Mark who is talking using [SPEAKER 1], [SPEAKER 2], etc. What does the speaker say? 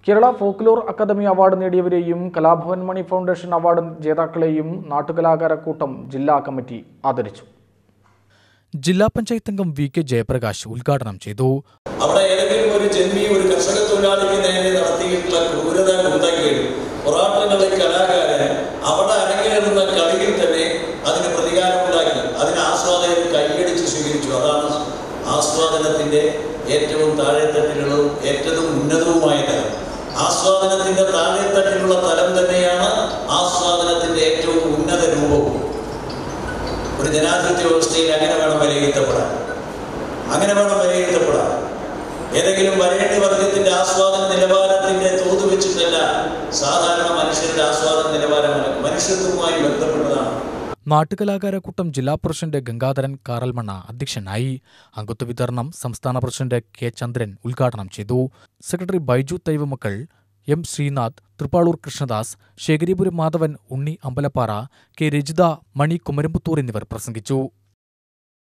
[SPEAKER 1] Kerala folklore academy award നേടിയവരെയും Kalabhavan Mani foundation award ജേതാക്കളെയും നാട്ടുകലാകാരക്കൂട്ടം ജില്ലാ കമ്മിറ്റി ആദരിച്ചു
[SPEAKER 2] ജില്ലാ പഞ്ചായത്ത് അംഗം വി കെ ജയപ്രകാശ് ഉദ്ഘാടനം ചെയ്തു
[SPEAKER 3] അവിടെ ഏതെങ്കിലും ഒരു ജന്മി ഒരു കർഷക തൊഴിലാളിക്ക് നേരെ നടത്തിയിട്ടുള്ള ക്രൂരത ഉണ്ടെങ്കിൽ പൊറാട്ടങ്ങളെ കലാകാരൻ അവിടെ അരങ്ങേറുന്ന കളിയിൽ തന്നെ അതിന് പ്രതികാരമുണ്ടാക്കി അതിന് ആസ്വാദകർ കൈയടിച്ച് സ്വീകരിച്ചു അതാണ് ആസ്വാദനത്തിന്റെ ഏറ്റവും താഴെത്തട്ടിലുള്ളതും ഏറ്റവും ഉന്നതവുമായ തലം ആസ്വാദനത്തിന്റെ താഴെത്തട്ടിലുള്ള തലം തന്നെയാണ് ആസ്വാദനത്തിന്റെ ഏറ്റവും ഉന്നത രൂപവും ഒരു ജനാധിപത്യ വ്യവസ്ഥയിൽ അങ്ങനെ വേണം വിലയിരുത്തപ്പെടാൻ അങ്ങനെ വേണം വിലയിരുത്തപ്പെടാൻ ഏതെങ്കിലും വരേണ്യ വർഗത്തിന്റെ ആസ്വാദന നിലവാരത്തിന്റെ തോത് വെച്ചിട്ടല്ല സാധാരണ മനുഷ്യരുടെ ആസ്വാദന നിലവാരമല്ല മനുഷ്യത്വവുമായി ബന്ധപ്പെട്ടതാണ്
[SPEAKER 2] നാട്ടുകലാകാരക്കൂട്ടം ജില്ലാ പ്രസിഡന്റ് ഗംഗാധരൻ കാറൽമണ്ണ അധ്യക്ഷനായി അംഗത്വ വിതരണം സംസ്ഥാന പ്രസിഡന്റ് കെ ചന്ദ്രൻ ഉദ്ഘാടനം ചെയ്തു സെക്രട്ടറി ബൈജു തൈവമക്കൾ എം ശ്രീനാഥ് തൃപ്പാളൂർ കൃഷ്ണദാസ് ശേഖരിപുരം മാധവൻ ഉണ്ണി അമ്പലപ്പാറ കെ രജിത മണി കുമരമ്പത്തൂർ എന്നിവർ പ്രസംഗിച്ചു